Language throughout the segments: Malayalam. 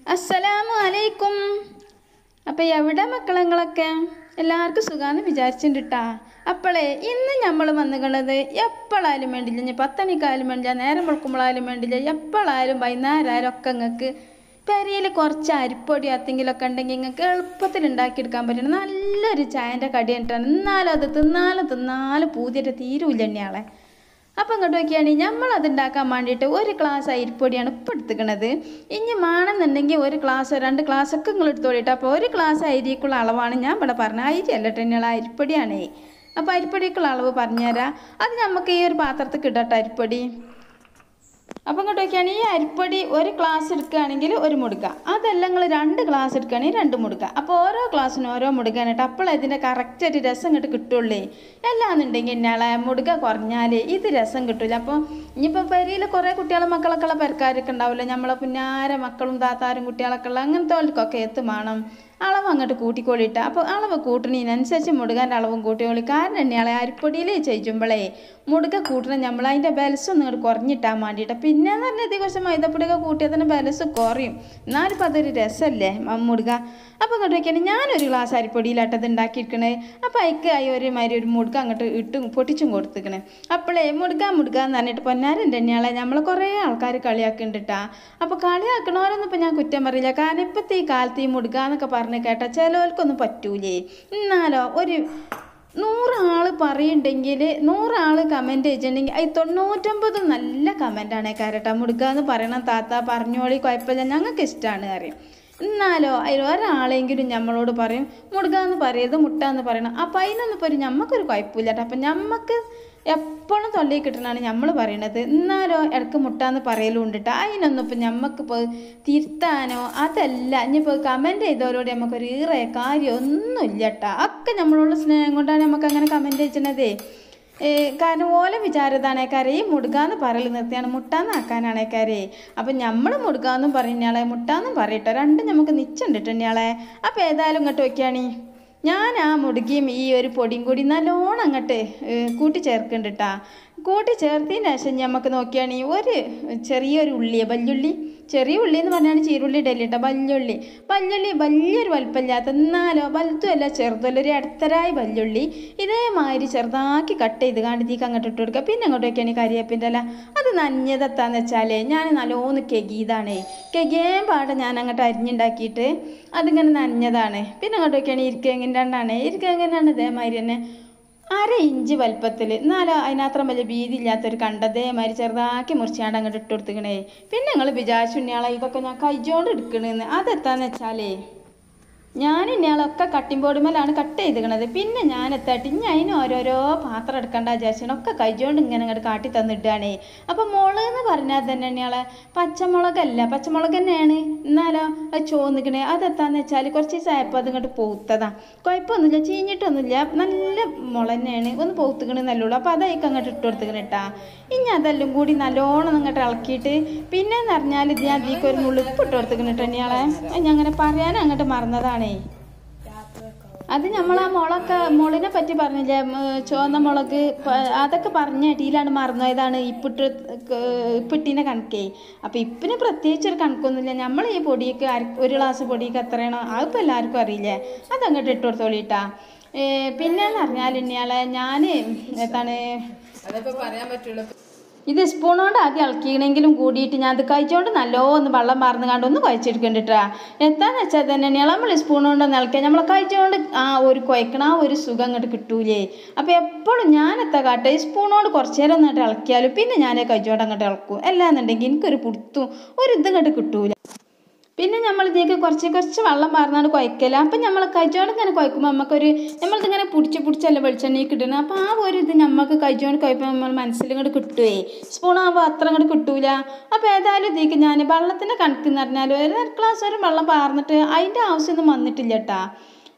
അസ്സലാമു അലൈക്കും അപ്പം എവിടെ മക്കളങ്ങളൊക്കെ എല്ലാവർക്കും സുഖാന്ന് വിചാരിച്ചിട്ടാ അപ്പോളേ ഇന്ന് നമ്മൾ വന്നുകണത് എപ്പോഴായാലും വേണ്ടില്ല ഇനി പത്തണിക്കായാലും വേണ്ടില്ല നേരം വെളുക്കുമ്പോഴായാലും വേണ്ടില്ല എപ്പോഴായാലും വൈകുന്നേരമായാലും ഒക്കെ നിങ്ങൾക്ക് പെരയിൽ കുറച്ച് അരിപ്പൊടി അത്തെങ്കിലൊക്കെ ഉണ്ടെങ്കിൽ നിങ്ങൾക്ക് എളുപ്പത്തിൽ ഉണ്ടാക്കിയെടുക്കാൻ പറ്റുന്ന നല്ലൊരു ചായൻ്റെ കടി കണ്ടിട്ടാണ് എന്നാലും അത് തിന്നാലും തിന്നാലും പൂതിയിട്ട് തീരൂല്ല എണ്ണയാളെ അപ്പം ഇങ്ങോട്ട് നോക്കിയാണെങ്കിൽ നമ്മൾ അത് ഉണ്ടാക്കാൻ വേണ്ടിയിട്ട് ഒരു ഗ്ലാസ് അരിപ്പൊടിയാണ് ഇപ്പം എടുത്തുക്കണത് ഇനി വേണമെന്നുണ്ടെങ്കിൽ ഒരു ഗ്ലാസ് രണ്ട് ഗ്ലാസ് ഒക്കെ നിങ്ങൾ എടുത്തോളിട്ട് അപ്പോൾ ഒരു ഗ്ലാസ് അരിക്കുള്ള അളവാണ് ഞാൻ ഇവിടെ പറഞ്ഞത് അരി അല്ല തന്നെയുള്ള അരിപ്പൊടിയാണേ അപ്പോൾ അരിപ്പൊടിക്കുള്ള അളവ് പറഞ്ഞുതരാം അത് നമുക്ക് ഈ ഒരു പാത്രത്തിൽ ഇടട്ടെ അരിപ്പൊടി അപ്പം ഇങ്ങോട്ട് നോക്കിയാണെങ്കിൽ ഈ അരിപ്പൊടി ഒരു ഗ്ലാസ് എടുക്കുകയാണെങ്കിൽ ഒരു മുടുക്ക അതല്ല നിങ്ങൾ രണ്ട് ഗ്ലാസ് എടുക്കുകയാണെങ്കിൽ രണ്ട് മുടുക്ക അപ്പോൾ ഓരോ ഗ്ലാസ്സിനും ഓരോ മുടുക്കാനിട്ട് അപ്പോൾ ഇതിൻ്റെ കറക്റ്റ് ഒരു രസം ഇങ്ങോട്ട് കിട്ടുള്ളേ എല്ലാന്നുണ്ടെങ്കിൽ എന്നാളെ മുടുക്ക കുറഞ്ഞാൽ ഇത് രസം കിട്ടില്ല അപ്പോൾ ഇനിയിപ്പോൾ പെരിയിൽ കുറേ കുട്ടികളും മക്കളൊക്കെ ഉള്ള പെരക്കാരൊക്കെ ഉണ്ടാവില്ല നമ്മളെ പുന്നാര മക്കളും താത്താരും കുട്ടികളൊക്കെ ഉള്ള അങ്ങനത്തെ ഓൽക്കൊക്കെ എത്തും വേണം അളവ് അങ്ങോട്ട് കൂട്ടിക്കോളിട്ട അപ്പോൾ അളവ് കൂട്ടണതിനനുസരിച്ച് മുടുകാൻ്റെ അളവും കൂട്ടിക്കോളി കാരണം തന്നെയാളെ അരിപ്പൊടിയിൽ ചെയ്യുമ്പോഴേ മുടുക കൂട്ടണം നമ്മൾ അതിൻ്റെ ബലസ് ഒന്ന് ഇങ്ങോട്ട് കുറഞ്ഞിട്ടാൻ വേണ്ടിയിട്ട് പിന്നെ എന്ന് പറഞ്ഞാൽ കുറച്ച് മൈദപ്പൊടിയൊക്കെ കൂട്ടിയാൽ തന്നെ ബലസ് കുറയും എന്നാലും ഇപ്പോൾ അതൊരു രസമല്ലേ മുടുക അപ്പോൾ അങ്ങോട്ട് വയ്ക്കുകയാണെങ്കിൽ ഞാനൊരു ഗ്ലാസ് അരിപ്പൊടിയിലാട്ടത് ഉണ്ടാക്കിയിരിക്കണേ അപ്പോൾ അതിക്ക് ആയി ഒരു മാതിരി ഒരു മുടുക അങ്ങോട്ട് ഇട്ട് പൊട്ടിച്ചും കൊടുത്തിക്കണേ അപ്പോഴേ മുടുക മുടുക എന്ന് പറഞ്ഞിട്ട് പൊന്നാരൻ തന്നെയാളെ നമ്മൾ കുറേ ആൾക്കാർ കളിയാക്കുന്നുണ്ട് കേട്ടാ അപ്പോൾ കളിയാക്കണവരൊന്നും ഇപ്പോൾ ഞാൻ കുറ്റം പറയില്ല കാരണം ഇപ്പോഴത്തെ ഈ കാലത്ത് ഈ മുടുക എന്നൊക്കെ പറഞ്ഞ് കേട്ടാൽ ചിലവർക്കൊന്നും പറ്റൂലേ എന്നാലോ ഒരു നൂറാൾ പറയുന്നുണ്ടെങ്കിൽ നൂറാൾ കമൻറ്റ് ചെയ്തിട്ടുണ്ടെങ്കിൽ അത് തൊണ്ണൂറ്റൊമ്പത് നല്ല കമൻറ്റാണ് കാരട്ടാ മുടുക എന്ന് പറയണം താത്ത പറഞ്ഞോളി കുഴപ്പമില്ല ഞങ്ങൾക്ക് ഇഷ്ടമാണ് അറിയാം എന്നാലോ അതിൽ ഒരാളെങ്കിലും നമ്മളോട് പറയും മുടുക എന്ന് പറയരുത് മുട്ട എന്ന് പറയണം അപ്പം അതിനൊന്നും ഇപ്പോൾ ഒരു ഞമ്മക്കൊരു കുഴപ്പമില്ല കേട്ടോ അപ്പം ഞമ്മക്ക് എപ്പോഴും തൊള്ളി കിട്ടണതാണ് നമ്മൾ പറയണത് എന്നാലോ ഇടക്ക് മുട്ടാന്ന് പറയലും ഉണ്ടിട്ട് അതിനൊന്നും ഇപ്പം ഞമ്മക്കിപ്പോൾ തിരുത്താനോ അതല്ല ഇനിയിപ്പോൾ കമൻറ്റ് ചെയ്തവരോട് നമുക്കൊരു ഈറേ കാര്യം ഒന്നുമില്ല കേട്ടോ ഒക്കെ നമ്മളോട് സ്നേഹം കൊണ്ടാണ് നമുക്ക് അങ്ങനെ കമൻറ്റ് ചെയ്യണതേ കാരണം ഓല വിചാരതാണേക്കാരെ ഈ മുടുകാന്ന് പറയൽ നിർത്തിയാണ് മുട്ടാന്നാക്കാനാണേക്കാരെ അപ്പം നമ്മൾ മുടുകാന്നും പറഞ്ഞാളെ മുട്ടാന്നും പറയട്ടോ രണ്ടും നമുക്ക് നിച്ചുണ്ടിട്ടുണ്യാളെ അപ്പം ഏതായാലും ഇങ്ങോട്ട് വയ്ക്കുകയാണീ ഞാൻ ആ മുടുകിയും ഈ ഒരു പൊടിയും കൂടി നല്ലോണം അങ്ങോട്ട് കൂട്ടി ചേർക്കുന്നുണ്ട് കേട്ടാ കൂട്ടി ചേർത്തതിന് ശേഷം നമുക്ക് നോക്കിയാണെങ്കിൽ ഒരു ചെറിയൊരു ഉള്ളിയെ വല്യുള്ളി ചെറിയ ഉള്ളി എന്ന് പറഞ്ഞാൽ ചീരുള്ളി ഇടല്ലേ കേട്ടോ വല്യുള്ളി വല്യുള്ളി വലിയൊരു വലുപ്പമില്ലാത്ത എന്നാലോ വലുതുമല്ല ചെറുതല്ല ഒരു ഇടത്തരായി വല്യുള്ളി ഇതേമാതിരി ചെറുതാക്കി കട്ട് ചെയ്ത് കാണ്ടിത്തേക്ക് അങ്ങോട്ട് ഇട്ട് കൊടുക്കുക പിന്നെ അങ്ങോട്ട് വയ്ക്കുകയാണെങ്കിൽ കരിയേപ്പിൻ്റെ അല്ല അത് നഞ്ഞതെത്താന്ന് വെച്ചാൽ ഞാൻ നല്ലോന്ന് കെകിയതാണേ കെകിയേം പാടെ ഞാൻ അങ്ങോട്ട് അരിഞ്ഞുണ്ടാക്കിയിട്ട് അതിങ്ങനെ നനഞ്ഞതാണ് പിന്നെ അങ്ങോട്ട് വയ്ക്കുകയാണെങ്കിൽ ഇരിക്കെങ്ങിൻ്റെ എണ്ണാണ് ഇരിക്കെങ്ങിനാണ് ഇതേമാതിരി തന്നെ അര ഇഞ്ച് വലുപ്പത്തിൽ എന്നാലും അതിനത്ര വലിയ വീതി ഇല്ലാത്തൊരു കണ്ടതേമാതിരി ചെറുതാക്കി മുറിച്ചാണ്ട് അങ്ങോട്ട് ഇട്ട് കൊടുത്തിക്കണേ പിന്നെ നിങ്ങൾ വിചാരിച്ചു ഇന്നയാളെ ഇതൊക്കെ ഞാൻ കൈജോണ്ട് എടുക്കണെന്ന് അതെത്താന്ന് വെച്ചാലേ ഞാൻ ഇന്നയാളൊക്കെ കട്ടിംഗ് ബോർഡുമേലാണ് കട്ട് ചെയ്തിക്കണത് പിന്നെ ഞാൻ എത്താട്ടി ഇനി അതിന് ഓരോരോ പാത്രം എടുക്കണ്ട വിചാരിച്ചാണ് ഒക്കെ കൈജോണ്ട് ഇങ്ങനെ അങ്ങോട്ട് കാട്ടി തന്നിട്ടാണേ അപ്പം മുളക് എന്ന് പറഞ്ഞാൽ തന്നെ ഇന്നയാളെ പച്ചമുളകല്ല പച്ചമുളക് തന്നെയാണ് എന്നാലോ അത് ചോന്നിക്കണേ അതെത്താന്ന് വെച്ചാൽ കുറച്ച് ദിവസമായപ്പോൾ അത് ഇങ്ങോട്ട് പോത്തതാ കുഴപ്പമൊന്നുമില്ല ചീഞ്ഞിട്ടൊന്നുമില്ല നല്ല മുള തന്നെയാണ് ഒന്ന് പോത്തുക്കണെന്നല്ലേ ഉള്ളൂ അപ്പോൾ അതായിക്ക് അങ്ങോട്ട് ഇട്ട് കൊടുത്തിക്കണ കേട്ടാ ഇനി അതെല്ലാം കൂടി നല്ലോണം അങ്ങോട്ട് ഇളക്കിയിട്ട് പിന്നെ എന്ന് പറഞ്ഞാൽ ഇത് ഞാൻ അതിലേക്ക് ഒരു നുള്ളിപ്പ് ഇട്ട് കൊടുത്തിക്കണ കേട്ടോ ഇനിയാളെ ഞാൻ അങ്ങനെ പറയാൻ അങ്ങോട്ട് മറന്നതാണേ അത് നമ്മൾ ആ മുളൊക്കെ മുളിനെ പറ്റി പറഞ്ഞില്ലേ ചുവന്ന മുളക് അതൊക്കെ പറഞ്ഞ അടിയിലാണ് മറന്നുപോയതാണ് ഇപ്പിട്ട് ഇപ്പിട്ടിൻ്റെ കണക്കേ അപ്പം ഇപ്പിന് പ്രത്യേകിച്ച് ഒരു കണക്കൊന്നുമില്ല നമ്മൾ ഈ പൊടിയൊക്കെ ഒരു ഗ്ലാസ് പൊടിയൊക്കെ എത്രയാണോ അതിപ്പോൾ എല്ലാവർക്കും അറിയില്ലേ അതങ്ങോട്ട് ഇട്ട് കൊടുത്തോളിട്ടാ പിന്നെന്ന് പറഞ്ഞാൽ ഇനിയാളെ ഞാൻ എന്താണ് അതിപ്പോ പറയാൻ പറ്റുള്ളൂ ഇത് സ്പൂൺ കൊണ്ട് ആദ്യം ഇളക്കിക്കണമെങ്കിലും കൂടിയിട്ട് ഞാൻ അത് കഴിച്ചുകൊണ്ട് നല്ലോന്ന് വെള്ളം മറന്നു കണ്ട് ഒന്ന് കുഴച്ചെടുക്കണ്ടിട്ടാ എന്താന്ന് വെച്ചാൽ തന്നെ നമ്മൾ സ്പൂൺ കൊണ്ട് ഒന്ന് ഇളക്കിയാൽ നമ്മൾ കഴിച്ചുകൊണ്ട് ആ ഒരു കുഴക്കണ ആ ഒരു സുഖം അങ്ങോട്ട് കിട്ടൂലേ അപ്പോൾ എപ്പോഴും ഞാൻ എത്താ കാട്ടെ ഈ സ്പൂൺ കൊണ്ട് കുറച്ച് നേരം ഒന്നിട്ട് ഇളക്കിയാലും പിന്നെ ഞാൻ കഴിച്ചുകൊണ്ട് അങ്ങോട്ട് ഇളക്കും അല്ലാന്നുണ്ടെങ്കിൽ എനിക്കൊരു പുടുത്തും ഒരു ഇത് ഇങ്ങോട്ട് കിട്ടൂല പിന്നെ നമ്മൾ ഇതിലേക്ക് കുറച്ച് കുറച്ച് വെള്ളം പാർന്നാണ് കുഴക്കല അപ്പം നമ്മൾ കൈജോണ്ട് ഇങ്ങനെ കുഴക്കുമ്പോൾ നമുക്കൊരു നമ്മളിതിങ്ങനെ പിടിച്ച് പിടിച്ചല്ല വെളിച്ചെണ്ണയിൽ കിട്ടുന്നത് അപ്പോൾ ആ ഒരു ഇത് നമുക്ക് കൈജോണ്ട് കുഴപ്പം നമ്മൾ മനസ്സിൽ ഇങ്ങോട്ട് കിട്ടുവേ സ്പൂൺ ആകുമ്പോൾ അത്ര അങ്ങോട്ട് കിട്ടൂല അപ്പോൾ ഏതായാലും ഇതിലേക്ക് ഞാൻ വെള്ളത്തിൻ്റെ കണക്ക് എന്ന് പറഞ്ഞാൽ ഒരു ഗ്ലാസ് ഒരു വെള്ളം പാർന്നിട്ട് അതിൻ്റെ ആവശ്യമൊന്നും വന്നിട്ടില്ല കേട്ടാ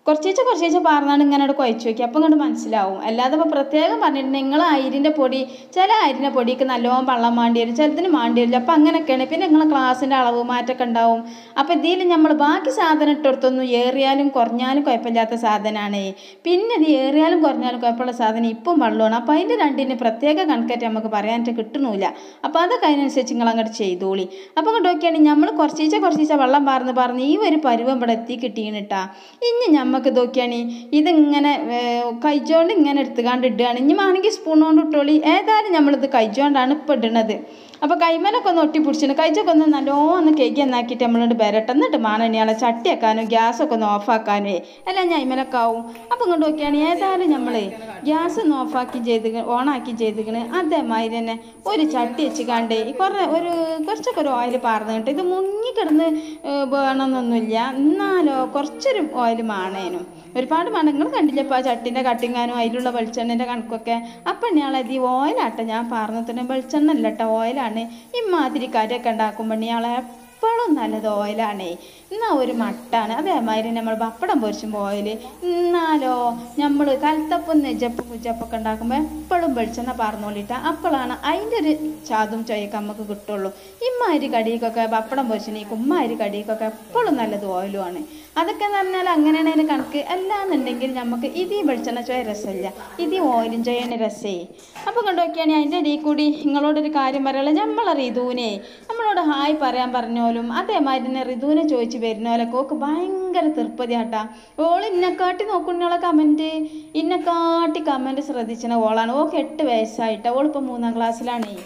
കുറച്ചീച്ച കുറച്ചീച്ച പാർന്നാണ് ഇങ്ങനെ അവിടെ കുഴച്ച് നോക്കി അപ്പം ഇങ്ങോട്ട് മനസ്സിലാവും അല്ലാതെ ഇപ്പോൾ പ്രത്യേകം പറഞ്ഞിട്ട് നിങ്ങൾ അരിൻ്റെ പൊടി ചില അരിൻ്റെ പൊടിക്ക് നല്ലോണം വെള്ളം മാണ്ടി വരും ചിലതിന് മാണ്ടി വരില്ല അപ്പം അങ്ങനെയൊക്കെയാണ് പിന്നെ നിങ്ങൾ ക്ലാസ്സിൻ്റെ അളവ് മാറ്റമൊക്കെ ഉണ്ടാവും അപ്പം ഇതിൽ നമ്മൾ ബാക്കി സാധനം ഇട്ടെടുത്തൊന്നും ഏറിയാലും കുറഞ്ഞാലും കുഴപ്പമില്ലാത്ത സാധനമാണ് പിന്നെ ഇത് ഏറിയാലും കുറഞ്ഞാലും കുഴപ്പമുള്ള സാധനം ഇപ്പം വെള്ളമാണ് അപ്പം അതിൻ്റെ രണ്ടിന് പ്രത്യേക കണക്കായിട്ട് നമുക്ക് പറയാനായിട്ട് കിട്ടണില്ല അപ്പോൾ അതൊക്കെ അതിനനുസരിച്ച് നിങ്ങൾ അങ്ങോട്ട് ചെയ്തോളി അപ്പോൾ അങ്ങോട്ട് നോക്കിയാണെങ്കിൽ നമ്മൾ കുറച്ചീച്ച കുറച്ചീച്ച വെള്ളം പാർന്ന് പാർന്ന് ഈ ഒരു പരുവം ഇവിടെ എത്തി കിട്ടിയിട്ടാ ഇനി നമുക്ക് നോക്കിയാണ് ഇതിങ്ങനെ കഴിച്ചോണ്ട് ഇങ്ങനെ എടുത്തുകാണ്ട് ഇടുകയാണ് ഇനി വേണമെങ്കിൽ സ്പൂൺ കൊണ്ട് ഇട്ടോളി ഏതായാലും നമ്മളിത് കഴിച്ചോണ്ടാണ് ഇപ്പം ഇടുന്നത് അപ്പോൾ കൈമലൊക്കെ ഒന്ന് ഒട്ടി പിടിച്ചിട്ട് കഴിച്ചൊക്കെ ഒന്ന് നല്ലോണം കേക്ക് എന്നാക്കിയിട്ട് നമ്മളോട് ബരട്ടെ എന്നിട്ട് മാണണിയാളെ ചട്ടിയാക്കാനും ഗ്യാസൊക്കെ ഒന്ന് ഓഫാക്കാനേ എല്ലാം ഞാൻ ഇമലൊക്കെ ആവും അപ്പോൾ ഇങ്ങോട്ട് നോക്കിയാണ് ഏതായാലും നമ്മൾ ഗ്യാസ് ഒന്ന് ഓഫാക്കി ചെയ്ത് ഓണാക്കി ചെയ്തിക്കണ് അതേമാതിരി തന്നെ ഒരു ചട്ടി വെച്ച് കണ്ടേ കുറേ ഒരു കുറച്ചൊക്കെ ഒരു ഓയിൽ പാർന്നിട്ട് ഇത് മുങ്ങിക്കിടന്ന് വേണമെന്നൊന്നുമില്ല എന്നാലോ കുറച്ചൊരു ഓയിൽ മാണേനും ഒരുപാട് മണങ്ങൾ കണ്ടില്ലപ്പോൾ ആ ചട്ടിൻ്റെ കട്ടിങ്ങാനും അതിലുള്ള വെളിച്ചെണ്ണൻ്റെ കണക്കൊക്കെ അപ്പം ഞാളത് ഈ ഓയിലാട്ടെ ഞാൻ പറഞ്ഞത്തിന് വെളിച്ചെണ്ണ അല്ല കേട്ടോ ഓയിലാണ് ഇമാതിരി കറിയൊക്കെ ഉണ്ടാക്കുമ്പോൾ ഇയാളെ എപ്പോഴും നല്ലത് ഓയിലാണേ എന്നാൽ ഒരു മട്ടാണ് അതേമാതിരി നമ്മൾ പപ്പടം പൊരിച്ചുമ്പോൾ ഓയിൽ എന്നാലോ നമ്മൾ കലത്തപ്പം നെജപ്പും കുജപ്പൊക്കെ ഉണ്ടാക്കുമ്പോൾ എപ്പോഴും വെളിച്ചെണ്ണ പറഞ്ഞോളിട്ട അപ്പോഴാണ് അതിൻ്റെ ഒരു ചാതും ചൊയ്യൊക്കെ നമുക്ക് കിട്ടുള്ളൂ ഇമ്മാതിരി കടിക്കൊക്കെ പപ്പടം പൊരിച്ചിനേക്കും ഉമ്മാതിരി കടിക്കൊക്കെ എപ്പോഴും നല്ലത് ഓയിലുമാണ് അതൊക്കെ എന്ന് പറഞ്ഞാൽ അങ്ങനെയാണ് അതിന് കണക്ക് അല്ലാന്നുണ്ടെങ്കിൽ നമുക്ക് ഇത് ഈ വെളിച്ചെണ്ണ ചോയ രസമില്ല ഇത് ഈ ഓയിലും ചോയാണ് രസേ അപ്പോൾ കൊണ്ടുനോക്കിയാണെങ്കിൽ അതിൻ്റെ ഇടയിൽ കൂടി നിങ്ങളോടൊരു കാര്യം പറയാനുള്ളത് നമ്മളെ റിതുവിനെ നമ്മളോട് ഹായ് പറയാൻ പറഞ്ഞോലും അതേമാതിരി തന്നെ റിതുവിനെ ചോദിച്ച് വരുന്നോലൊക്കെ ഓക്ക് ഭയങ്കര തൃപ്പതിയാട്ടാ ഓൾ ഇന്നെക്കാട്ടി നോക്കുന്നോളെ കമൻറ്റ് ഇന്നെക്കാട്ടി കമൻറ്റ് ശ്രദ്ധിച്ചണ ഓളാണ് ഓക്ക് എട്ട് വയസ്സായിട്ട് ഓളിപ്പോൾ മൂന്നാം ക്ലാസ്സിലാണേ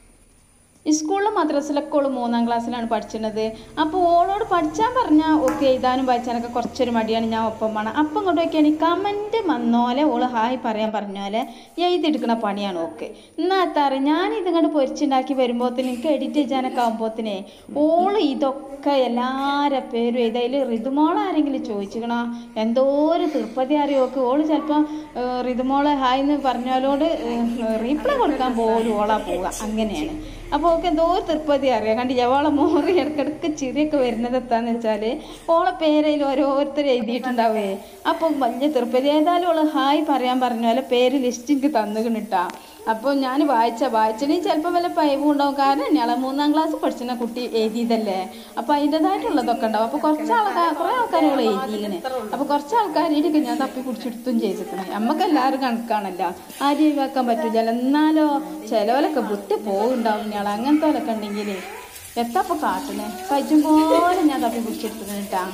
സ്കൂളിലും മദ്രസിലൊക്കെ ഓള് മൂന്നാം ക്ലാസ്സിലാണ് പഠിച്ചിരുന്നത് അപ്പോൾ ഓളോട് പഠിച്ചാൻ പറഞ്ഞാൽ ഓക്കെ എഴുതാനും വായിച്ചാനൊക്കെ കുറച്ചൊരു മടിയാണ് ഞാൻ ഒപ്പം വേണം അപ്പം ഇങ്ങോട്ട് നോക്കിയാണ് കമൻറ്റ് വന്നോലെ ഓള് ഹായ് പറയാൻ പറഞ്ഞോലെ എഴുതിയെടുക്കുന്ന പണിയാണ് ഓക്കെ എന്നാ എത്താറ് ഞാൻ ഇതിങ്ങോട്ട് പൊരിച്ചുണ്ടാക്കി വരുമ്പോഴത്തേന് എനിക്ക് എഡിറ്റ് ചെയ്യാനൊക്കെ ആകുമ്പോഴത്തേനെ ഓള് ഇതൊക്കെ എല്ലാവരുടെ പേരും എഴുതായിൽ ഋതുമോൾ ആരെങ്കിലും ചോദിച്ചിക്കണോ എന്തോ ഒരു തൃപ്പതി അറിയോക്ക് ഓള് ചിലപ്പോൾ ഋതുമോള് ഹായ് എന്ന് പറഞ്ഞോലോട് റീപ്ലൈ കൊടുക്കാൻ പോലും ഓളാ പോവുക അങ്ങനെയാണ് അപ്പോൾ ഓൾക്ക് എന്തോ ഒരു തൃപ്പതി അറിയാം കണ്ടില്ല ഓളെ മോറി ഇടക്കിടക്ക് ചിരിയൊക്കെ വരുന്നത് എത്താന്ന് വെച്ചാൽ ഓളെ പേരയിൽ ഓരോരുത്തർ എഴുതിയിട്ടുണ്ടാവേ അപ്പോൾ വലിയ തൃപ്പതി ഏതായാലും ഓള് ഹായ് പറയാൻ പറഞ്ഞ പോലെ പേര് ലിസ്റ്റ് എനിക്ക് തന്നുകിട്ടാ അപ്പോൾ ഞാൻ വായിച്ച വായിച്ചതിന് ചിലപ്പോൾ വല്ല പൈവും ഉണ്ടാവും കാരണം ഞങ്ങളെ മൂന്നാം ക്ലാസ് പഠിച്ചിരുന്ന കുട്ടി എഴുതിയതല്ലേ അപ്പോൾ അതിൻ്റെതായിട്ടുള്ളതൊക്കെ ഉണ്ടാവും അപ്പോൾ കുറച്ച് ആൾക്കാർ കുറേ ആൾക്കാരോൾ എഴുതിയിങ്ങനെ അപ്പോൾ കുറച്ച് ആൾക്കാരുടെ ഞാൻ തപ്പി കുടിച്ചെടുത്തും ചെയ്തിരിക്കണേ നമുക്ക് എല്ലാവരും കണക്കാണല്ലോ ആരും ഒഴിവാക്കാൻ പറ്റില്ല എന്നാലോ ചിലവരൊക്കെ വിട്ട് പോകുണ്ടാവും ഞങ്ങൾ അങ്ങനത്തെ പോലൊക്കെ ഉണ്ടെങ്കിൽ എത്തപ്പോൾ കാട്ടണേ കഴിച്ചും പോലെ ഞാൻ തപ്പി കുടിച്ചെടുത്തിട്ടാ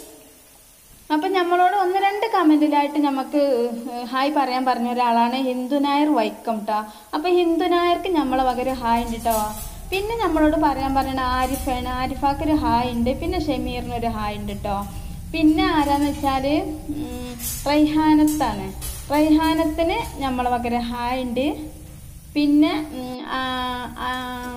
അപ്പം നമ്മളോട് ഒന്ന് രണ്ട് കമൻറ്റിലായിട്ട് നമുക്ക് ഹായ് പറയാൻ പറഞ്ഞ ഒരാളാണ് ഹിന്ദു നായർ വൈക്കം കേട്ടോ അപ്പം ഹിന്ദു നായർക്ക് നമ്മളെ വക ഒരു ഹായ് ഉണ്ട് കേട്ടോ പിന്നെ നമ്മളോട് പറയാൻ പറയണ ആരിഫാണ് ആരിഫാക്ക് ഒരു ഹായ് ഉണ്ട് പിന്നെ ഷമീറിന് ഒരു ഹായ് ഉണ്ട് കേട്ടോ പിന്നെ ആരാന്ന് വെച്ചാൽ റൈഹാനത്താണ് റൈഹാനത്തിന് നമ്മളെ വക ഒരു ഹായ് ഉണ്ട് പിന്നെ ഉം, ആ, ആ,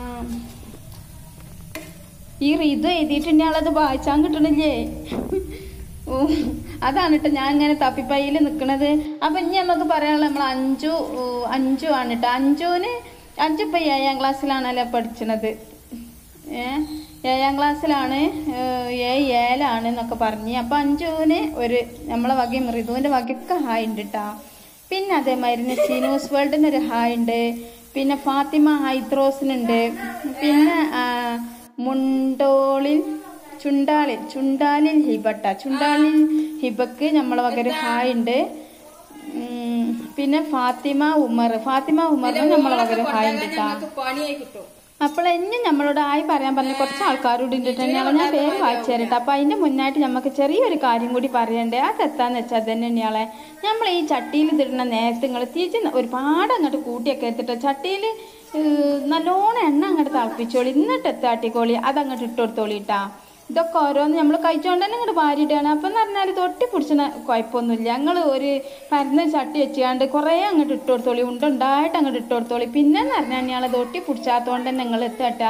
ഈ റിതു എഴുതിയിട്ടുണ്ടെങ്കിൽ അത് വായിച്ചാൻ കിട്ടണില്ലേ ഓ അതാണ് കേട്ടോ ഞാൻ ഇങ്ങനെ തപ്പിപ്പയ്യിൽ നിൽക്കണത് അപ്പം ഇനി നമുക്ക് പറയാനുള്ളത് നമ്മൾ അഞ്ചു ഓ, അഞ്ചു ആണ് കേട്ടോ അഞ്ചുവിന് അഞ്ചു ഇപ്പം ഏഴാം ക്ലാസ്സിലാണല്ലോ പഠിച്ചണത് ഏ ഏഴാം ക്ലാസ്സിലാണ് ഏഹ്, ഏഴ് ഏലാണ് എന്നൊക്കെ പറഞ്ഞ് അപ്പം അഞ്ചുവിന് ഒരു നമ്മളെ വകയും ഋതുവിൻ്റെ വകയൊക്കെ ഹായ് ഉണ്ട് കേട്ടോ പിന്നെ അതേമാതിരി സീനൂസ് വേൾഡിന് ഒരു ഹായ് ഉണ്ട് പിന്നെ ഫാത്തിമ ഹൈദ്രോസിനുണ്ട് പിന്നെ ആ, മുണ്ടോളിൽ ചുണ്ടാളിൽ ചുണ്ടാലിൽ ഹിബട്ട ചുണ്ടാലിൽ ഹിബക്ക് നമ്മളെ വക ഒരു ഹായ് ഉണ്ട് ഉം, പിന്നെ ഫാത്തിമ ഉമർ ഫാത്തിമ ഉമറിന് നമ്മളെ വക ഒരു ഹായ് ഉണ്ട് കേട്ടോ നമുക്ക് പണിയായി കിട്ടും അപ്പോൾ ഇനി നമ്മളോട് ആയി പറയാൻ പറഞ്ഞ കുറച്ച് ആൾക്കാരോട് തന്നെയാണ് ഞാൻ പേര് വായിച്ചു തരട്ടെ അപ്പോൾ അതിൻ്റെ മുന്നായിട്ട് നമുക്ക് ചെറിയൊരു കാര്യം കൂടി പറയണ്ടേ അതെത്താന്ന് വെച്ചാൽ തന്നെ തന്നെയാളെ നമ്മൾ ഈ ചട്ടിയിൽ ഇതിടുന്ന നേരത്തെ നിങ്ങൾ തിരിച്ച് ഒരുപാട് അങ്ങോട്ട് കൂട്ടിയൊക്കെ എത്തിട്ട് ചട്ടിയിൽ നല്ലോണം എണ്ണ അങ്ങോട്ട് തിളപ്പിച്ചോളി എന്നിട്ട് എത്താട്ടിക്കോളി അതങ്ങോട്ട് ഇട്ട് കൊടുത്തോളി ഇട്ടാ ഇതൊക്കെ ഓരോന്ന് നമ്മൾ കഴിച്ചുകൊണ്ട് തന്നെ ഇങ്ങോട്ട് വാരിയിട്ടാണ് അപ്പം എന്ന് പറഞ്ഞാൽ തൊട്ടി പിടിച്ചിന കുഴപ്പമൊന്നുമില്ല ഞങ്ങൾ ഒരു പരന്ന ചട്ടി വെച്ചാണ്ട് കുറേ അങ്ങോട്ട് ഇട്ട് കൊടുത്തോളി ഉണ്ടുണ്ടായിട്ട് അങ്ങോട്ട് ഇട്ട് കൊടുത്തോളി പിന്നെ എന്ന് പറഞ്ഞാൽ ഞങ്ങൾ തൊട്ടി പിടിച്ചാത്തോണ്ട് തന്നെ നിങ്ങൾ എത്തട്ട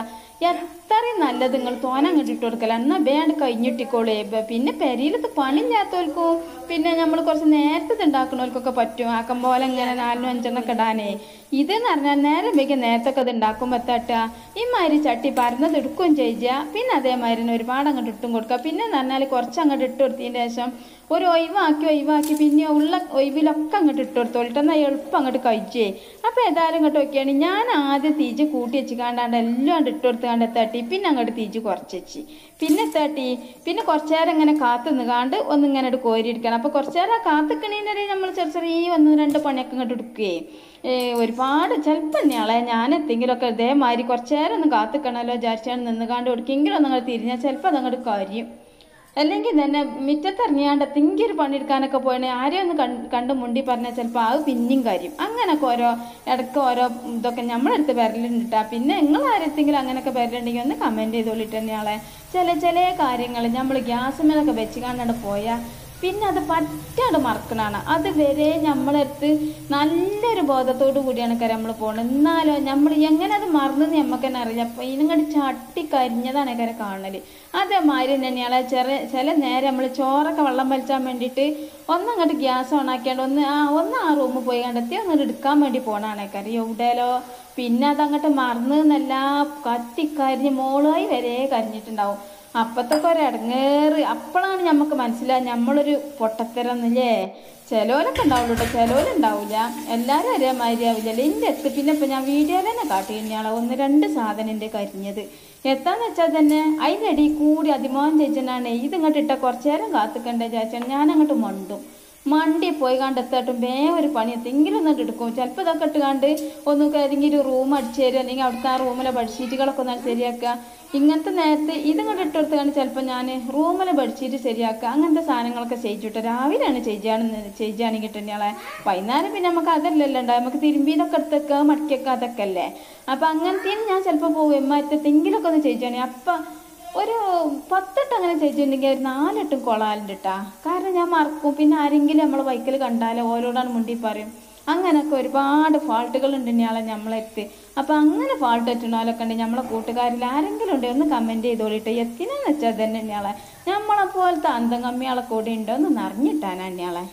എത്രയും നല്ലത് നിങ്ങൾ തോന അങ്ങോട്ട് ഇട്ട് കൊടുക്കല എന്നാ വേണ്ട കഴിഞ്ഞിട്ടിക്കോളേ ബ- പിന്നെ പെരിയിലത്ത് പണിയില്ലാത്തവർക്കും പിന്നെ നമ്മൾ കുറച്ച് നേരത്തെ ഇത് ഉണ്ടാക്കണവർക്കൊക്കെ പറ്റും ആക്കം പോലെ ഇങ്ങനെ നാലിനും അഞ്ചെണ്ണൊക്കെ ഇടാനേ ഇതെന്ന് പറഞ്ഞാൽ നേരം വൈകി നേരത്തൊക്കെ ഇത് ഉണ്ടാക്കുമ്പോൾ തട്ടുക ഈ മാതിരി ചട്ടി പരന്നത് എടുക്കുകയും ചെയ്യുക പിന്നെ അതേമാതിരി തന്നെ ഒരുപാട് അങ്ങോട്ട് ഇട്ടും കൊടുക്കുക പിന്നെ എന്ന് പറഞ്ഞാൽ കുറച്ച് അങ്ങോട്ട് ഇട്ട് കൊടുത്തതിന് ശേഷം ഒരു ഒഴിവാക്കി ഒഴിവാക്കി പിന്നെ ഉള്ള ഒഴിവിലൊക്കെ അങ്ങോട്ട് ഇട്ട് കൊടുത്തോളിട്ട് എന്നാൽ എളുപ്പം അങ്ങോട്ട് കഴിച്ചേ അപ്പോൾ ഏതായാലും ഇങ്ങോട്ട് നോക്കിയാണ് ഞാൻ ആദ്യം തീജ് കൂട്ടി വെച്ച് കാണ്ടാണ്ട് എല്ലാം അങ്ങോട്ട് ഇട്ട് കൊടുത്ത് കണ്ട് തട്ടി പിന്നെ അങ്ങോട്ട് തീജ് കുറച്ച് വെച്ച് പിന്നെ തട്ടി പിന്നെ കുറച്ച് നേരം ഇങ്ങനെ കാത്തു നിന്നാണ്ട് ഒന്ന് ഇങ്ങനെ അങ്ങോട്ട് കോരിയെടുക്കണം അപ്പോൾ കുറച്ച് നേരം കാത്തിക്കണേൻ്റെ നമ്മൾ ചെറിയ ചെറിയ ഒന്ന് രണ്ട് പണിയൊക്കെ ഇങ്ങോട്ട് എടുക്കുകയെ ഏ, ഒരുപാട് ചിലപ്പോൾ ഞാളെ ഞാൻ എന്തെങ്കിലുമൊക്കെ ഇതേമാതിരി കുറച്ച് നേരം ഒന്ന് കാത്തിക്കണമല്ലോ വിചാരിച്ചാണ് നിന്നുകാണ്ട് കൊടുക്കെങ്കിലും ഒന്ന് അങ്ങോട്ട് തിരിഞ്ഞാൽ ചിലപ്പോൾ അതങ്ങോട്ട് കാര്യം അല്ലെങ്കിൽ തന്നെ മുറ്റത്തിറങ്ങിയാണ്ട് എന്തെങ്കിലും ഒരു പണിയെടുക്കാനൊക്കെ പോയണേ ആരെയും ഒന്ന് കണ്ട് കണ്ട് മുണ്ടി പറഞ്ഞാൽ ചിലപ്പോൾ അത് പിന്നെയും കാര്യം അങ്ങനെയൊക്കെ ഓരോ ഇടയ്ക്ക് ഓരോ ഇതൊക്കെ നമ്മളെടുത്ത് വരലുണ്ടിട്ടാ പിന്നെ നിങ്ങൾ ആരെത്തെങ്കിലും അങ്ങനെയൊക്കെ വരലുണ്ടെങ്കിൽ ഒന്ന് കമൻറ്റ് ചെയ്തോളിട്ട് തന്നെയാളെ ചില ചില കാര്യങ്ങൾ നമ്മൾ ഗ്യാസുമേലൊക്കെ വെച്ച് കാണാണ്ട് പോയാൽ പിന്നെ അത് പറ്റാണ്ട് മറക്കണാണ് അത് വരെ നമ്മളെടുത്ത് നല്ലൊരു ബോധത്തോടു കൂടിയാണ് കാര്യം നമ്മൾ പോകുന്നത് എന്നാലോ നമ്മൾ എങ്ങനെ അത് മറന്നെന്ന് നമുക്ക് തന്നെ അറിയില്ല അപ്പം ഇതിനങ്ങോട്ട് ചട്ടി കരിഞ്ഞതാണ് കാര്യം കാണല് അതേമാതിരി തന്നെയാണ് ചെറിയ ചില നേരം നമ്മൾ ചോറൊക്കെ വെള്ളം വലിച്ചാൻ വേണ്ടിയിട്ട് ഒന്നങ്ങോട്ട് ഗ്യാസ് ഓണാക്കിയാണ്ട് ഒന്ന് ആ ഒന്ന് ആ റൂമിൽ പോയി കണ്ടെത്തി ഒന്നങ്ങോട്ട് എടുക്കാൻ വേണ്ടി പോകണാണ് കാര്യം എവിടെയല്ലോ പിന്നെ അതങ്ങോട്ട് മറന്നു എന്നല്ല കത്തി കരിഞ്ഞ് മോളായി വരെ കരിഞ്ഞിട്ടുണ്ടാവും അപ്പത്തൊക്കെ ഒരു ഇടങ്ങേറ് അപ്പോഴാണ് നമുക്ക് മനസ്സിലാകുക നമ്മളൊരു പൊട്ടത്തരന്നില്ലേ ചിലോലൊക്കെ ഉണ്ടാവുള്ളൂ കേട്ടോ ചിലോലുണ്ടാവില്ല എല്ലാവരും ഒരേ മാതിരി ആവില്ലല്ലോ എൻ്റെ എത്ത് പിന്നെ ഇപ്പം ഞാൻ വീഡിയോയിൽ തന്നെ കാട്ടി കഴിഞ്ഞാൽ ഒന്ന് രണ്ട് സാധനം എൻ്റെ കരിഞ്ഞത് എത്താന്ന് വെച്ചാൽ തന്നെ അതിൻ്റെ ഇടയിൽ കൂടി അതിമോഹൻ ചേച്ചനാണ് ഇതിങ്ങോട്ട് ഇട്ട കുറച്ച് നേരം കാത്തിക്കണ്ടേ ചേച്ചൻ ഞാൻ അങ്ങോട്ട് മണ്ടും മണ്ടി പോയി കണ്ടെത്താട്ടും വേ ഒരു പണി എന്തെങ്കിലും ഒന്നിട്ട് എടുക്കും ചിലപ്പോൾ ഇതൊക്കെ ഇട്ട് കണ്ട് ഒന്ന് ഏതെങ്കിലും ഒരു റൂം അടിച്ചു തരും അല്ലെങ്കിൽ അവിടുത്തെ ആ റൂമിലെ ബെഡ്ഷീറ്റുകളൊക്കെ ഒന്ന് ശരിയാക്കുക ഇങ്ങനത്തെ നേരത്തെ ഇതിങ്ങോട്ട് ഇട്ട് കൊടുത്ത് കണ്ട് ചിലപ്പോൾ ഞാൻ റൂമിലെ ബെഡ്ഷീറ്റ് ശരിയാക്കുക അങ്ങനത്തെ സാധനങ്ങളൊക്കെ ചെയ്യിച്ചിട്ട് രാവിലെയാണ് ചെയ്യുകയാണെന്ന് ചെയ്യുകയാണെങ്കിൽ തന്നെയാളെ വൈകുന്നേരം പിന്നെ നമുക്ക് അതല്ലല്ലോ ഉണ്ടാവും നമുക്ക് തിരുമ്പിയതൊക്കെ എടുത്തേക്കുക മടക്കിയൊക്കെ അതൊക്കെ അല്ലേ അപ്പം അങ്ങനത്തേന് ഞാൻ ചിലപ്പോൾ പോകും എമ്മാരത്തെങ്കിലൊക്കെ ഒന്ന് ചെയ്യുകയാണെങ്കിൽ അപ്പം ഒരു പത്തെട്ട് അങ്ങനെ ചെയ്തിട്ടുണ്ടെങ്കിൽ ഒരു നാലെട്ടും കൊളാലുണ്ട് കേട്ടാ കാരണം ഞാൻ മറക്കും പിന്നെ ആരെങ്കിലും നമ്മളെ ബൈക്കിൽ കണ്ടാലോ ഓരോടാണ് മുണ്ടി പറയും അങ്ങനെയൊക്കെ ഒരുപാട് ഫാൾട്ടുകൾ ഉണ്ട് ഇയാളെ നമ്മളെടുത്ത് അപ്പം അങ്ങനെ ഫാൾട്ട് പറ്റുന്നാലൊക്കെ ഉണ്ട് നമ്മളെ കൂട്ടുകാരിൽ ആരെങ്കിലും ഉണ്ടെങ്കിൽ ഒന്ന് കമൻറ്റ് ചെയ്തോളിട്ട് എത്തിനെന്ന് വെച്ചാൽ തന്നെ ഇയാളെ നമ്മളെ പോലത്തെ അന്തം കമ്മിയാളെ കൂടെ ഉണ്ടോ ഒന്ന് നിറഞ്ഞിട്ടാനാണ് ഇയാളെ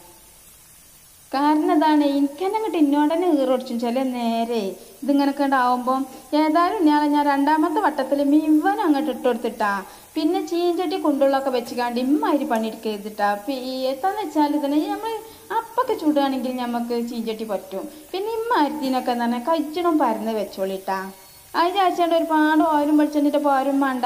കാരണം അതാണ് എനിക്കെന്നെ അങ്ങോട്ട് ഇന്നോടനെ ഈറൊടിച്ചു ചില നേരെ ഇതിങ്ങനെ ഉണ്ടാവുമ്പം ഏതായാലും ഞാൻ ഞാൻ രണ്ടാമത്തെ വട്ടത്തിൽ മിവൻ അങ്ങോട്ട് ഇട്ട് കൊടുത്തിട്ടാ പിന്നെ ചീഞ്ചട്ടി കുണ്ടുള്ളൊക്കെ വെച്ചുകാണ്ട് ഇമ്മാതിരി പണിയെടുക്കരുതിട്ടാ എത്താന്ന് വെച്ചാൽ ഇതിനെ നമ്മൾ അപ്പൊക്കെ ചൂടുകയാണെങ്കിൽ നമുക്ക് ചീഞ്ചട്ടി പറ്റും പിന്നെ ഇമ്മാരത്തിനൊക്കെ എന്ന് പറഞ്ഞാൽ കഴിച്ചിടും പരന്ന് വെച്ചോളിട്ടാ അത് ചാച്ചാണ്ട് ഒരുപാട് ഓരും വെളിച്ചെണ്ണിട്ട് പോരും വേണ്ട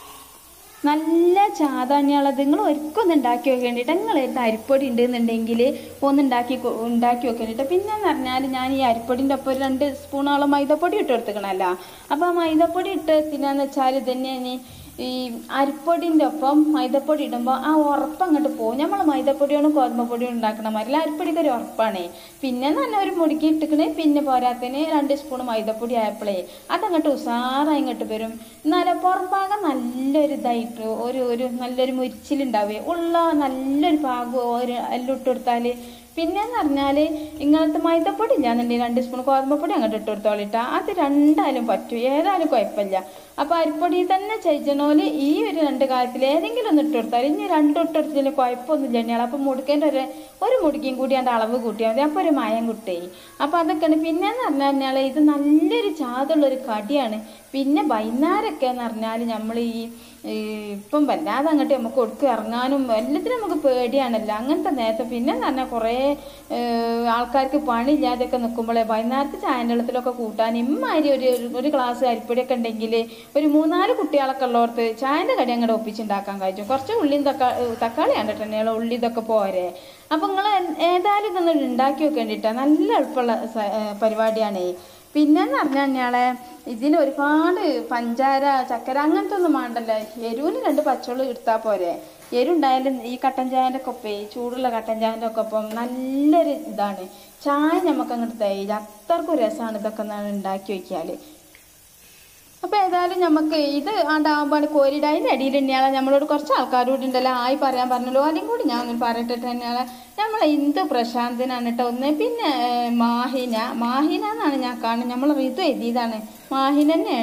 നല്ല ചാതാണിയാളത് നിങ്ങൾ ഒരിക്കൊന്ന് ഉണ്ടാക്കി വെക്കേണ്ടിട്ട് നിങ്ങൾ എടുത്ത് അരിപ്പൊടി ഉണ്ടെന്നുണ്ടെങ്കിൽ ഒന്ന് ഉണ്ടാക്കി കൊ- ഉണ്ടാക്കി വെക്കേണ്ടിട്ട് പിന്നെ എന്ന് പറഞ്ഞാൽ ഞാൻ ഈ അരിപ്പൊടിൻ്റെ ഒപ്പം ഒരു രണ്ട് സ്പൂണോളം മൈദപ്പൊടി ഇട്ട് കൊടുത്തേക്കണല്ലോ അപ്പോൾ ആ മൈദപ്പൊടി ഇട്ട് തിന്നാന്ന് വെച്ചാൽ തന്നെ ഈ അരിപ്പൊടിൻ്റെ ഒപ്പം മൈദപ്പൊടി ഇടുമ്പോൾ ആ ഉറപ്പ് അങ്ങോട്ട് പോകും നമ്മൾ മൈദപ്പൊടിയോട് ഗോതമ്പപ്പൊടിയോട് ഉണ്ടാക്കണ മാതിരി അരിപ്പൊടിക്ക് ഒരു ഉറപ്പാണേ പിന്നെ നല്ല ഒരു മുടുക്കി ഇട്ടിക്കണേ പിന്നെ പോരാത്തതിന് രണ്ട് സ്പൂൺ മൈദപ്പൊടി ആയപ്പോഴേ അതങ്ങോട്ട് ഉസാറായി ഇങ്ങോട്ട് വരും എന്നാലും പുറം ഭാഗം നല്ലൊരു ഇതായിട്ട് ഒരു ഒരു നല്ലൊരു മുരിച്ചിലുണ്ടാവേ ഉള്ള നല്ലൊരു പാകം ഒരു എല്ലാം ഇട്ട് കൊടുത്താൽ പിന്നെന്ന് പറഞ്ഞാൽ ഇങ്ങനത്തെ മൈദപ്പൊടി ഇല്ലാന്നുണ്ടെങ്കിൽ രണ്ട് സ്പൂൺ ഗോതമ്പപ്പൊടി അങ്ങോട്ട് ഇട്ട് കൊടുത്തോളിട്ടാ അത് രണ്ടായാലും പറ്റും ഏതായാലും കുഴപ്പമില്ല അപ്പോൾ അരിപ്പൊടി തന്നെ ചെയ്യണോല് ഈ ഒരു രണ്ട് കാര്യത്തിൽ ഏതെങ്കിലും ഒന്ന് ഇട്ട് കൊടുത്താൽ ഇനി രണ്ടും ഇട്ട് കൊടുത്തതിൽ കുഴപ്പമൊന്നുമില്ല തന്നെയാണ് അപ്പോൾ മുടുക്കേൻ്റെ ഒരു ഒരു മുടുക്കിയും കൂടി അതിൻ്റെ അളവ് കൂട്ടിയാൽ മതി അപ്പോൾ ഒരു മയം കുട്ടേ അപ്പോൾ അതൊക്കെയാണ് പിന്നെന്ന് പറഞ്ഞു കഴിഞ്ഞാൽ ഇത് നല്ലൊരു ചാതുള്ളൊരു കടിയാണ് പിന്നെ വൈകുന്നേരമൊക്കെ എന്ന് പറഞ്ഞാൽ നമ്മൾ ഈ ഈ ഇപ്പം വല്ലാതെ അങ്ങോട്ട് നമുക്ക് ഒടുക്കും ഇറങ്ങാനും എല്ലാത്തിനും നമുക്ക് പേടിയാണല്ലോ അങ്ങനത്തെ നേരത്തെ പിന്നെ എന്ന് പറഞ്ഞാൽ കുറേ ഏഹ്, ആൾക്കാർക്ക് പണിയില്ലാതെയൊക്കെ നിൽക്കുമ്പോഴേ വൈകുന്നേരത്തെ ചായൻ്റെ വെള്ളത്തിലൊക്കെ കൂട്ടാൻ ഇമ്മാതിരി ഒരു ഒരു- ഒരു ഗ്ലാസ് അരിപ്പൊടിയൊക്കെ ഉണ്ടെങ്കിൽ ഒരു മൂന്നാല് കുട്ടികളൊക്കെ ഉള്ളവർക്ക് ചായൻ്റെ കടി അങ്ങോട്ട് ഒപ്പിച്ചുണ്ടാക്കാൻ കഴിയും കുറച്ച് ഉള്ളിയും തക്കാ തക്കാളി കണ്ടിട്ടുണ്ടെങ്കിൽ ഉള്ളി ഇതൊക്കെ പോരെ അപ്പം നിങ്ങൾ ഏതായാലും ഇതൊന്ന് ഉണ്ടാക്കി വെക്കേണ്ടിട്ടാ നല്ല എളുപ്പമുള്ള സ- ഏഹ്, പരിപാടിയാണേ പിന്നെന്ന് പറഞ്ഞാൽ ഞാളെ ഇതിന് ഒരുപാട് പഞ്ചാര ചക്കര അങ്ങനത്തെ ഒന്നും വേണ്ടല്ലോ എരിവിന് രണ്ട് പച്ചവെള്ളം എടുത്താൽ പോരെ എരുണ്ടായാലും ഈ കട്ടൻ ചായൻ്റെ ഒക്കെ ഒപ്പേ ചൂടുള്ള കട്ടൻ ചായൻ്റെ ഒക്കെ ഒപ്പം നല്ലൊരു ഇതാണ് ചായ നമുക്ക് അങ്ങോട്ട് തയ്യില്ല അത്രക്കും രസമാണ് ഇതൊക്കെ ഒന്ന് ഉണ്ടാക്കി വയ്ക്കാൽ അപ്പോൾ ഏതായാലും നമുക്ക് ഇത് ആണ്ടാകുമ്പോൾ കോരിയുടെ അതിൻ്റെ അടിയിൽ തന്നെയാണ് നമ്മളോട് കുറച്ച് ആൾക്കാരോട് ഉണ്ടല്ലോ ആയി പറയാൻ പറഞ്ഞല്ലോ ആദ്യം കൂടി ഞാൻ ഒന്ന് പറയട്ടെ തന്നെയാണ് നമ്മളെ ഇന്ദു പ്രശാന്തനാണ് കേട്ടോ ഒന്ന് പിന്നെ ഏഹ്, മാഹിന മാഹിന എന്നാണ് ഞാൻ കാണുന്നത് നമ്മൾ ഋതു എഴുതിയതാണ് മാഹിന തന്നെയാണ്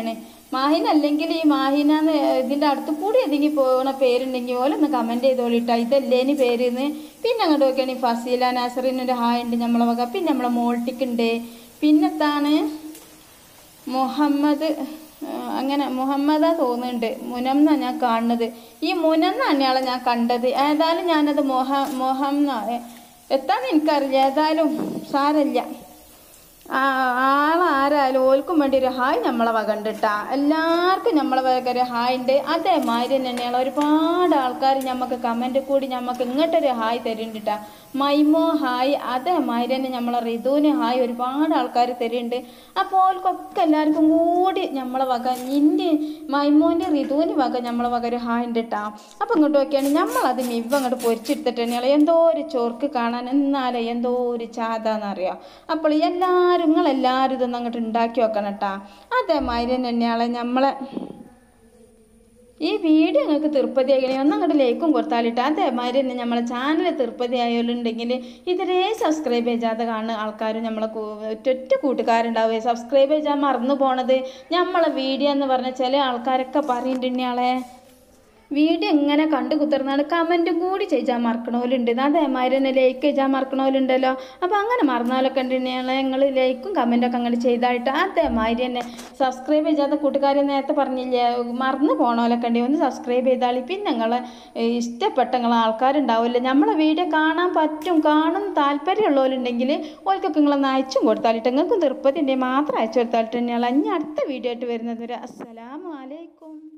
മാഹിന അല്ലെങ്കിൽ ഈ മാഹിനാന്ന് ഇതിൻ്റെ അടുത്ത് കൂടി ഒതുങ്ങി പോകുന്ന പേരുണ്ടെങ്കിൽ ഓലൊന്ന് കമൻറ്റ് ചെയ്തോളിട്ടാ ഇതല്ലേനി പേരുന്ന് പിന്നെ അങ്ങോട്ട് നോക്കുകയാണെങ്കിൽ ഫസീല നാസറിനൊരു ഹായ് ഉണ്ട് നമ്മളെ വക പിന്നെ നമ്മളെ മോൾട്ടിക്കുണ്ട് പിന്നെത്താണ് മുഹമ്മദ് ആ, അങ്ങനെ മുഹമ്മദാ തോന്നുന്നുണ്ട് മുനംന്നാ ഞാൻ കാണുന്നത് ഈ മുനന്നാണ് ഇയാളെ ഞാൻ കണ്ടത് ഏതായാലും ഞാനത് മൊഹ മൊഹം എത്താന്ന് എനിക്കറിയില്ല ഏതായാലും സാരമില്ല ആ ആളാരായാലും ഓൽക്കും വേണ്ടി ഒരു ഹായ് നമ്മളെ വക ഉണ്ട് കേട്ടാ എല്ലാവർക്കും നമ്മളെ വക ഒരു ഹായ് ഉണ്ട് അതേമാതിരി തന്നെയാണ് ഒരുപാട് ആൾക്കാർ നമുക്ക് കമൻറ്റ് കൂടി നമുക്ക് ഇങ്ങോട്ടൊരു ഹായ് തരുന്നുണ്ട് കേട്ടാ മൈമോ ഹായ് അതേമാതിരി തന്നെ നമ്മളെ റിതുവിന് ഹായ് ഒരുപാട് ആൾക്കാർ തരുന്നുണ്ട് അപ്പോൾ ഓൽക്കൊക്കെ എല്ലാവർക്കും കൂടി നമ്മളെ വക നിൻ്റെ മൈമോൻ്റെ റിതുവിന് വക നമ്മളെ വക ഒരു ഹായ് ഉണ്ട് കേട്ടാ അപ്പോൾ ഇങ്ങോട്ട് നോക്കിയാണ് നമ്മളത് മിവ് അങ്ങോട്ട് പൊരിച്ചെടുത്തിട്ട് തന്നെയാണ് എന്തോ ഒരു ചൊർക്ക് കാണാൻ എന്നാലേ എന്തോ ഒരു ചാതാന്നറിയാം അപ്പോൾ എല്ലാവരും നിങ്ങളെല്ലാവരും ഇതൊന്നും അങ്ങോട്ട് ഉണ്ടാക്കി വെക്കണം കേട്ടാ അതേമാതിരി തന്നെയാണ് നമ്മളെ ഈ വീഡിയോ നിങ്ങൾക്ക് തിരുപ്പതി ആകണേ ഒന്ന് അങ്ങോട്ട് ലൈക്കും കൊടുത്താലിട്ട് അതേമാതിരി തന്നെ നമ്മളെ ചാനൽ തിരുപ്പതി ആയാലുണ്ടെങ്കിൽ ഇതരേ സബ്സ്ക്രൈബ് ചെയ്യാതെ കാണുന്ന ആൾക്കാരും നമ്മളെ കൂ- ഒറ്റ കൂട്ടുകാരുണ്ടാവുക സബ്സ്ക്രൈബ് ചെയ്യാൻ മറന്നു പോണത് നമ്മളെ വീഡിയോ എന്ന് പറഞ്ഞ ചില ആൾക്കാരൊക്കെ പറയുന്നുണ്ട് ആളെ വീഡിയോ ഇങ്ങനെ കണ്ടു കുത്തിർന്നാണ് കമൻറ്റും കൂടി ചെയ്യാൻ മറക്കണോലുണ്ട് അതേമാതിരി തന്നെ ലൈക്ക് ചെയ്യാൻ മറക്കണോലുണ്ടല്ലോ അപ്പോൾ അങ്ങനെ മറന്നാലൊക്കെ ഉണ്ടെങ്കിൽ നിങ്ങൾ ലൈക്കും കമൻറ്റൊക്കെ അങ്ങനെ ചെയ്തായിട്ട് അതേമാതിരി തന്നെ സബ്സ്ക്രൈബ് ചെയ്യാത്ത കൂട്ടുകാരെ നേരത്തെ പറഞ്ഞില്ലേ മറന്നു പോണോലൊക്കെ ഉണ്ടെങ്കിൽ ഒന്ന് സബ്സ്ക്രൈബ് ചെയ്താൽ പിന്നെ നിങ്ങൾ ഇഷ്ടപ്പെട്ട നിങ്ങൾ ആൾക്കാരുണ്ടാവില്ല നമ്മളെ വീഡിയോ കാണാൻ പറ്റും കാണും താല്പര്യമുള്ളവരുണ്ടെങ്കിൽ ഓൽക്കൊക്കെ നിങ്ങളൊന്ന് അയച്ചും കൊടുത്താലിട്ട് നിങ്ങൾക്കും തിരുപ്പതി ഉണ്ടെങ്കിൽ മാത്രം അയച്ചു കൊടുത്താലിട്ട് തന്നെയാണ് ഇനി അടുത്ത വീഡിയോ ആയിട്ട് വരുന്നത് വരെ അസ്സലാമു അലൈക്കും